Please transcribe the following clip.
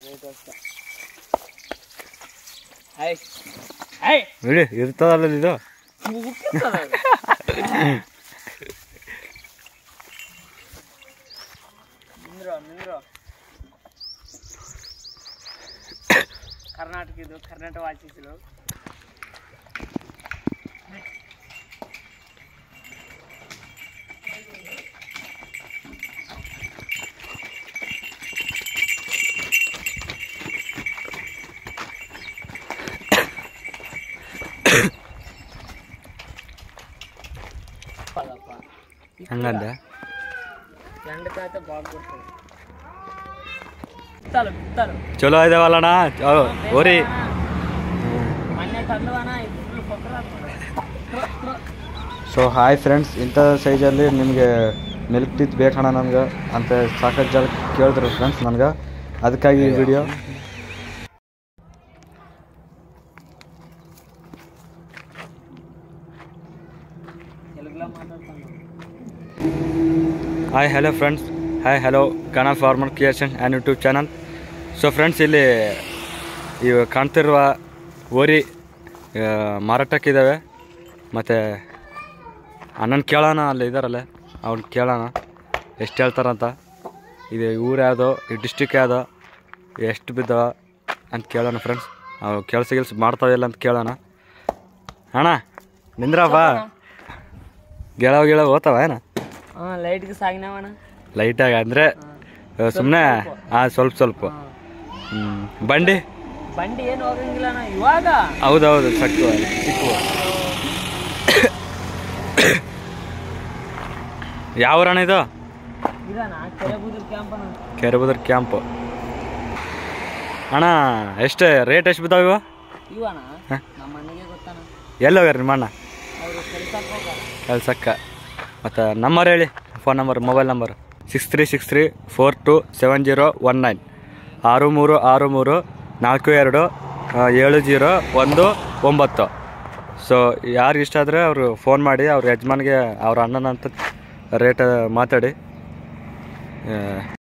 Hi hi ಬಿಡಿ ಇರ್ತದಲ್ಲ ಇದು ನಿಂದ್ರು ನಿಂದ್ರು ಕರ್ನಾಟಕ ಇದು ಕರ್ನಾಟಕ ವಾಚಿಸಿಲು ಪದಪ್ಪ ಹಂಗಂದೆ ಎಂಡಕಾಯ್ತ ಬಾಗ್ಬಿಡ್ತದೆ ಬಿತ್ತಲು ಬಿತ್ತಲು ಚಲೋ ಇದಾವಲ್ಲಣ್ಣ ಅವು ಓರಿ ಮೊನ್ನೆ ತಂದವನ ಫುಲ್ ಕೊಕ್ಕರ ಸೊ ಹಾಯ್ ಫ್ರೆಂಡ್ಸ್ ಇಂಥ ಸೈಜಲ್ಲಿ ನಿಮಗೆ ಮಿಲ್ಕ್ ಟೀತ್ ಬೇಕಣ್ಣ ನಮ್ಗೆ ಅಂತ ಸಾಕಷ್ಟು ಜನ ಕೇಳಿದ್ರು ಫ್ರೆಂಡ್ಸ್ ನನಗೆ ಅದಕ್ಕಾಗಿ ಈ ವಿಡಿಯೋ ತೆಲುಗುಲ ಮಾತಾಡ್ತಾನೆ hi hello friends hi hello Kannada farmer creation and YouTube channel so friends ಇಲ್ಲಿ ಇವು ಕಾಣ್ತಿರುವ ಓರಿ ಆ, ಮಾರಾಟಕ್ಕಿದ್ದಾವೆ ಮತ್ತು ಅಣ್ಣನ ಕೇಳೋಣ ಅಲ್ಲಿ ಇದ್ದಾರಲ್ಲ ಅವ್ನು ಕೇಳೋಣ ಎಷ್ಟು ಹೇಳ್ತಾರಂತ ಇದು ಊರು ಯಾವುದು ಈ ಡಿಸ್ಟಿಕ್ ಯಾವುದು ಎಷ್ಟು ಬಿದ್ದಾವ ಅಂತ ಕೇಳೋಣ ಫ್ರೆಂಡ್ಸ್ ಅವು ಕೆಲಸ ಗಿಲ್ಸ ಮಾಡ್ತಾವಿಲ್ಲ ಅಂತ ಕೇಳೋಣ ಅಣ್ಣ ನಿಂದ್ರಪ್ಪ ಗೆಳವ ಗೆಳವ ಓದ್ತಾವ ಏನ ಹಾಂ ಲೈಟ್ಗೆ ಸಾಗಿನವನ ಲೈಟಾಗಿ ಅಂದರೆ ಸುಮ್ಮನೆ ಹಾಂ ಸ್ವಲ್ಪ ಸ್ವಲ್ಪ ಹ್ಮ್. ಬಂಡಿ ಬಂಡಿ ಏನು ಹೋಗಂಗಿಲ್ಲ ನಾ ಇವಾಗ ಹೌದೌದು ಸಕ್ಕು ಸಿಕ್ಕು ಯಾವ ಊರಣ್ಣ ಇದು ಇದಾನ ಕೆರೆ ಬುದ್ರ ಕ್ಯಾಂಪನ ಕೆರೆಬುದ್ರ ಕ್ಯಾಂಪು ಅಣ್ಣ ಎಷ್ಟು ರೇಟ್ ಎಷ್ಟು ಬಿದ್ದಾವ ಇವು ಇವನ ಹ? ನಮ್ಮ ಮನೆಗೆ ಗೊತ್ತಾನ ಎಲ್ಲಿ ಹೋಗ್ಯಾರ ನಿಮ್ಮ ಅಣ್ಣ ಅವರು ಕೆಲ್ಸಕ್ಕೆ ಹೋಗಾರ ಕೆಲ್ಸಕ್ಕೆ ಮತ್ತು ನಂಬರ್ ಹೇಳಿ phone number mobile number six three six three four two seven zero one nine ಆರು ಮೂರು ಆರು ಮೂರು ನಾಲ್ಕು ಎರಡು ಆ, ಏಳು ಜೀರೋ ಒಂದು ಒಂಬತ್ತು ಸೊ ಯಾರು ಇಷ್ಟ ಆದರೆ ಅವರು ಫೋನ್ ಮಾಡಿ ಅವ್ರ ಯಜಮಾನ್ಗೆ ಅವ್ರ ಅಣ್ಣನಂತ ರೇಟ್ ಮಾತಾಡಿ ಆ,